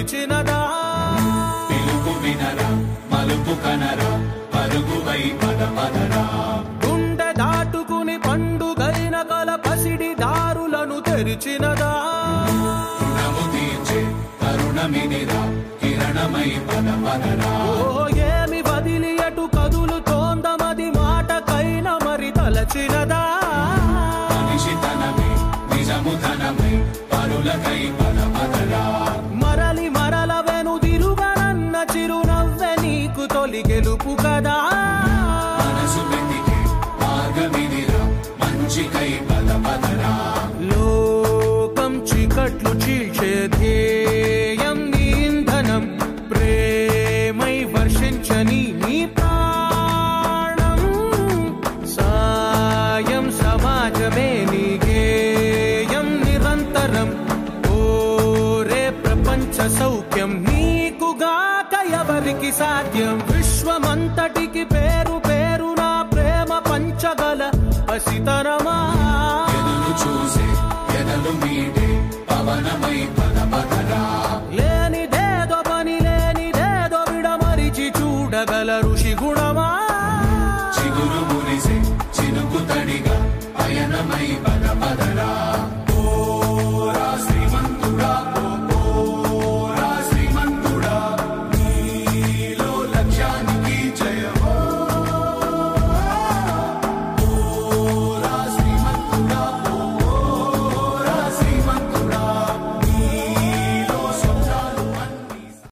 తెరిచినదా పిలుపు వినరా మలుపు కనరా పరుగువై పద పదరా గుండె దాటుకుని పండుగైన కల పసిడి దారులను తెరిచినదా రుణము తీర్చే కరుణమిదిరా కిరణమై పద పదరా ఓ ఏమి వదిలి అటు కదులుతోందమది మాటకైన మరి తలచినదా మనిషి తనమే నిజము ధనమై పరులకై పద పదరా మరలి మరల వెనుదిరుగనన్న చిరునవ్వె నీకు తొలి గెలుపు కదా మనసు వెతికే మార్గమిదిరా మంచికై పద పదరా లోకం చీకట్లు చీల్చే ధ్యేయం నీ ఇంధనం ప్రేమై వర్షించని నీ ప్రాణం సాయం సమాజమే నీ గేయం నిరంతరం ఓరే ప్రపంచ సౌఖ్యం నీకుగాక ఎవరికి సాధ్యం విశ్వమంతటికి పేరు పేరు నా ప్రేమ పంచగల పసితరమా ఎదురు చూసే ఎదలు మీటే పవనమై పద పదరా లేనిదేదో పని లేనిదేదో విడమరిచి చూడగల ఋషి గుణమా చిగురు మురిసే చినుకు తడిగా పయనమై పద